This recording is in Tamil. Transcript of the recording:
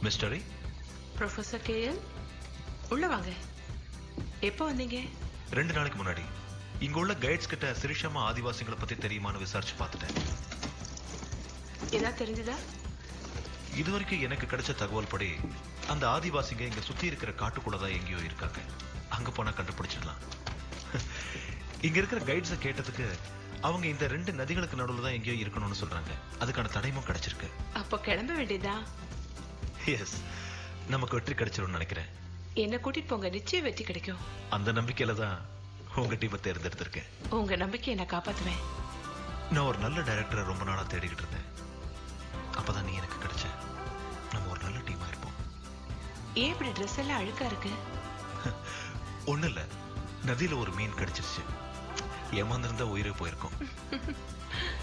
மிஸ்டரி ப்ரொஃபசர் கேஎல் உள்ள வாங்க எப்போ வந்தீங்க ரெண்டு நாளைக்கு முன்னாடி இங்க உள்ள கைட்ஸ் கிட்ட சிரிஷாமா ஆதிவாசிகளை பத்தி தெரியுமான்னு விசாரிச்சு பார்த்துட்டேன் ஏதாவது தெரிஞ்சுதா இது வரைக்கும் எனக்கு கிடைச்ச தகவல் படி அந்த ஆதிவாசிங்க இங்க சுத்தி இருக்கிற காட்டுக்குள்ளதான் எங்கேயோ இருக்காங்க அங்க போனா கண்டுபிடிச்சிடலாம் இங்க இருக்கிற கைட்ஸ கேட்டதுக்கு அவங்க இந்த ரெண்டு நதிகளுக்கு நடுவுல தான் எங்கேயோ இருக்கணும்னு சொல்றாங்க அதுக்கான தடயமும் கிடைச்சிருக்கு அப்போ கிளம்ப வேண்டியதா எஸ் நமக்கு வெற்றி கிடைச்சிரும்னு நினைக்கிறேன் என்ன கூட்டிட்டு போங்க நிச்சயம் வெற்றி கிடைக்கும் அந்த நம்பிக்கையில தான் உங்க டீமை தேர்ந்தெடுத்திருக்கேன் உங்க நம்பிக்கையை நான் காப்பாத்துவேன் நான் ஒரு நல்ல டைரக்டரை ரொம்ப நாளா தேடிக்கிட்டு இருந்தேன் அப்பதான் நீ எனக்கு கிடைச்ச நம்ம ஒரு நல்ல டீமா இருப்போம் ஏன் இப்படி ட்ரெஸ் எல்லாம் அழுக்கா இருக்கு ஒண்ணு இல்ல நதியில ஒரு மீன் கிடைச்சிருச்சு ஏமாந்திருந்தா உயிரே போயிருக்கும்